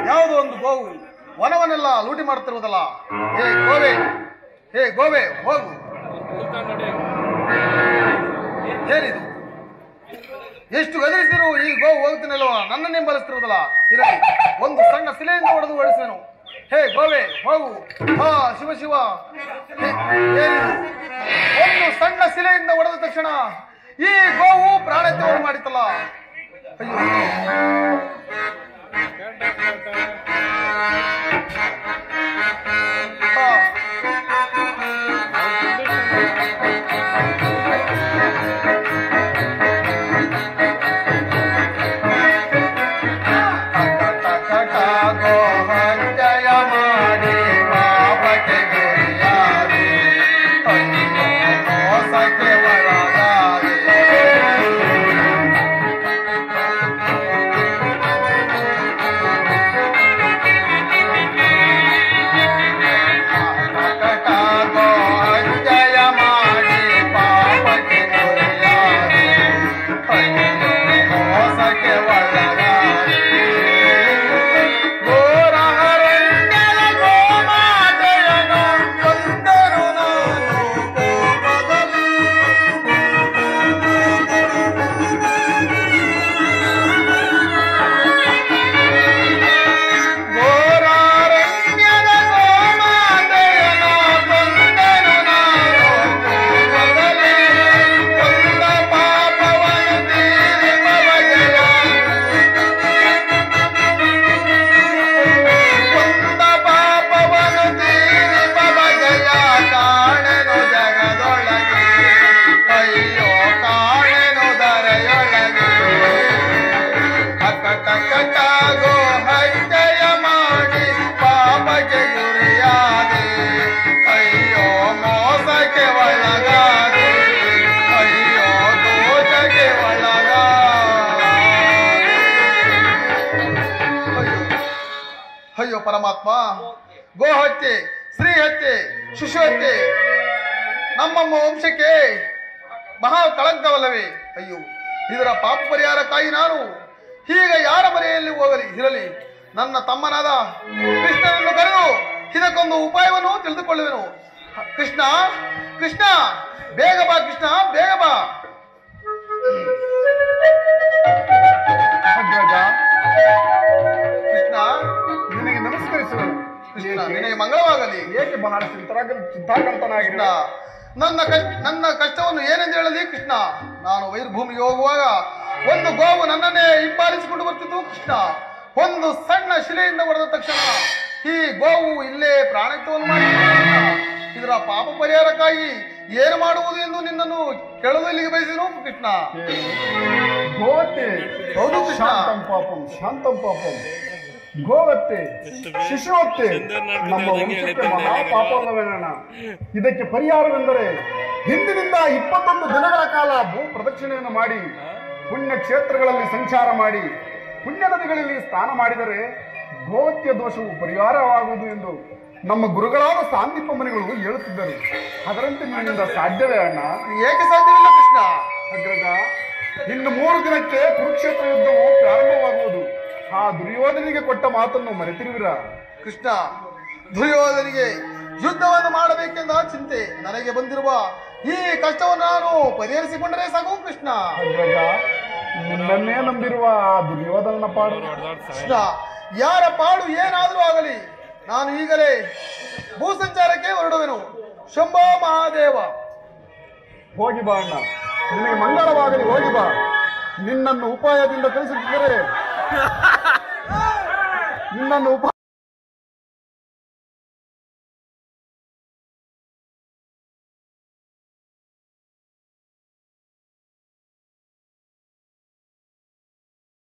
ಯಾವುದೋ ಒಂದು ಗೋವು ವನವನ್ನೆಲ್ಲ ಲೂಟಿ ಮಾಡುತ್ತಿರುವುದಲ್ಲ ಹೇ ಗೋವೆ ಹೇ ಗೋವೆ ಹೋಗು ಏನಿದು ಎಷ್ಟು ಗದರಿಸಿದ್ರು ಈ ಗೋವು ಹೋಗ್ತೀನಲ್ವ ನನ್ನನ್ನೇ ಹಿಂಬಲಿಸ್ತಿರುವುದಲ್ಲ ಇರಲಿ ಒಂದು ಸಣ್ಣ ಶಿಲೆಯಿಂದ ಹೊಡೆದು ಓಡಿಸುವೆನು ಹೇ ಗೋವೆ ಹೋಗು ಹಾ ಶಿವ ಶಿವ ಹೇ, ಏನಿದು? ಒಂದು ಸಣ್ಣ ಶಿಲೆಯಿಂದ ಹೊಡೆದ ತಕ್ಷಣ ಈ ಗೋವು ಪ್ರಾಣ ತ್ಯಾಗ ಮಾಡಿತಲ್ಲ ಅಯ್ಯೋ ಹಾ ಕಟಕಟಗೋ ಹತ್ಯೆಯ ಮಾಡಿ ಪಾಪಕ್ಕೆ ಗುರಿಯಾದೆ. ಅಯ್ಯೋ, ಮೋಸಕ್ಕೆ ಒಳಗಾದೆ. ಕಟಕಟಗೋ ಹತ್ಯೆಯ ಮಾಡಿ ಪಾಪಕ್ಕೆ ಗುರಿಯಾದೆ. ಅಯ್ಯೋ, ಮೋಸಕ್ಕೆ ಒಳಗಾದೆ. ಘೋರ ಅರಣ್ಯದ ಗೋಮಾತೆಯನು ಕೊಂದರು ನಾನು ಕೋಪದಲ್ಲಿ. ಘೋರ ಅರಣ್ಯದ ಗೋಮಾತೆಯನು ಕೊಂದರು ನಾನು ಕೋಪದಲ್ಲಿ. ಕೊಂದ ಪಾಪವನ್ನು ತೀರಿಪವಗೆಯ ಕೊಂದ ಪಾಪವನು ತೀರಿಪ ಬಗೆಯ ಕಾಣೆನು ಜಗದೊಳಗೆ ಅಯ್ಯೋ ಕಾಣೆನು ದರೆಯೊಳಗೆ ಅಕಟಕಟಾಗೋ ಹತ್ಯೆಯ ಮಾಡಿ ಪಾಪಕ್ಕೆ ಗುರಿಯಾದೆ ಅಯ್ಯೋ ಮೋಸಕ್ಕೆ ಒಳಗಾದೆ ಅಯ್ಯೋ ದೋಷಕ್ಕೆ ಒಳಗಾದೆ ಅಯ್ಯೋ ಅಯ್ಯೋ ಪರಮಾತ್ಮ ಗೋ ಹತ್ಯೆ ಸ್ತ್ರೀ ಹತ್ಯೆ ಶಿಶು ಹತ್ಯೆ ನಮ್ಮಮ್ಮ ವಂಶಕ್ಕೆ ಮಹಾ ಕಳಂಕವಲ್ಲವೇ ಅಯ್ಯೋ ಇದರ ಪಾಪ ಪರಿಹಾರಕ್ಕಾಗಿ ನಾನು ಈಗ ಯಾರ ಮನೆಯಲ್ಲಿ ಹೋಗಲಿ ಇರಲಿ ನನ್ನ ತಮ್ಮನಾದ ಕೃಷ್ಣನನ್ನು ಕರೆದು ಇದಕ್ಕೊಂದು ಉಪಾಯವನ್ನು ತಿಳಿದುಕೊಳ್ಳುವೆನು ಕೃಷ್ಣ ಕೃಷ್ಣ ಬೇಗ ಬಾ ಕೃಷ್ಣ ಬೇಗ ಬಾ ಅಗ್ರಜ ಕೃಷ್ಣ ನಿನಗೆ ನಮಸ್ಕರಿಸುವೆನು ಕೃಷ್ಣ ನಿನಗೆ ಮಂಗಳವಾಗಲಿ ಏಕೆ ಬಹಳ ಚಿಂತಾಗ ಚಿಂತಾಕಂತನಾಗಿರುವ ಕೃಷ್ಣ ನನ್ನ ಕಷ್ಟ ನನ್ನ ಕಷ್ಟವನ್ನು ಏನೆಂದು ಹೇಳಲಿ ಕೃಷ್ಣ ನಾನು ವೈರ್ಭೂಮಿಗೆ ಹೋಗುವಾಗ ಒಂದು ಗೋವು ನನ್ನನ್ನೇ ಹಿಂಬಾಲಿಸಿಕೊಂಡು ಬರ್ತಿತ್ತು ಕೃಷ್ಣ ಒಂದು ಸಣ್ಣ ಶಿಲೆಯಿಂದ ಹೊಡೆದ ತಕ್ಷಣ ಈ ಗೋವು ಇಲ್ಲೇ ಪ್ರಾಣತ್ವವನ್ನು ಮಾಡಿ ಇದರ ಪಾಪ ಪರಿಹಾರಕ್ಕಾಗಿ ಏನು ಮಾಡುವುದು ಎಂದು ನಿನ್ನನ್ನು ಕೇಳಲು ಇಲ್ಲಿಗೆ ಬಯಸಿದ್ರು ಕೃಷ್ಣ ಗೋವತ್ತೆ ಹೌದು ಕೃಷ್ಣ ಶಾಂತಂ ಪಾಪಂ ಶಾಂತಂ ಪಾಪಂ ಗೋವತ್ತೆ ಶಿಶುವತ್ತೆ ನಮ್ಮ ವಂಶಕ್ಕೆ ಮಹಾ ಪಾಪವಲ್ಲವೇನಣ್ಣ ಇದಕ್ಕೆ ಪರಿಹಾರವೆಂದರೆ ಹಿಂದಿನಿಂದ ಇಪ್ಪತ್ತೊಂದು ದಿನಗಳ ಕಾಲ ಭೂ ಪ್ರದಕ್ಷಿಣೆಯನ್ನು ಮಾಡಿ ಪುಣ್ಯ ಕ್ಷೇತ್ರಗಳಲ್ಲಿ ಸಂಚಾರ ಮಾಡಿ ಪುಣ್ಯ ನದಿಗಳಲ್ಲಿ ಸ್ನಾನ ಮಾಡಿದರೆ ಗೋಹತ್ಯ ದೋಷವು ಪರಿಹಾರವಾಗುವುದು ಎಂದು ನಮ್ಮ ಗುರುಗಳಾದ ಸಾಂದೀಪ ಮುನಿಗಳು ಹೇಳುತ್ತಿದ್ದರು ಅದರಂತೆ ನಿನ್ನಿಂದ ಸಾಧ್ಯವೇ ಅಣ್ಣ ಏಕೆ ಸಾಧ್ಯವಿಲ್ಲ ಕೃಷ್ಣ ಅಗ್ರಜ ಇನ್ನು ಮೂರು ದಿನಕ್ಕೆ ಕುರುಕ್ಷೇತ್ರ ಯುದ್ಧವು ಪ್ರಾರಂಭವಾಗುವುದು ಆ ದುರ್ಯೋಧನಿಗೆ ಕೊಟ್ಟ ಮಾತನ್ನು ಮರೆತಿರುವಿರ ಕೃಷ್ಣ ದುರ್ಯೋಧನಿಗೆ ಯುದ್ಧವನ್ನು ಮಾಡಬೇಕೆಂದ ಚಿಂತೆ ನನಗೆ ಬಂದಿರುವ ಈ ಕಷ್ಟವನ್ನು ನಾನು ಪರಿಹರಿಸಿಕೊಂಡರೆ ಸಾಕು ಕೃಷ್ಣ ಅಗ್ರಜ ನಿನ್ನನ್ನೇ ನಂಬಿರುವ ಆ ದುರ್ಯೋಧನನ ಪಾಡು ಕೃಷ್ಣ ಯಾರ ಪಾಡು ಏನಾದರೂ ಆಗಲಿ ನಾನು ಈಗಲೇ ಭೂ ಸಂಚಾರಕ್ಕೆ ಹೊರಡುವೆನು ಶಂಭೋ ಮಹಾದೇವ ಹೋಗಿ ಬಾ ಅಣ್ಣ ನಿನಗೆ ಮಂಗಳವಾಗಲಿ ಹೋಗಿ ಬಾ ನಿನ್ನನ್ನು ಉಪಾಯದಿಂದ ಕಳಿಸುತ್ತಿದ್ದರೆ ನಿನ್ನನ್ನು ಉಪ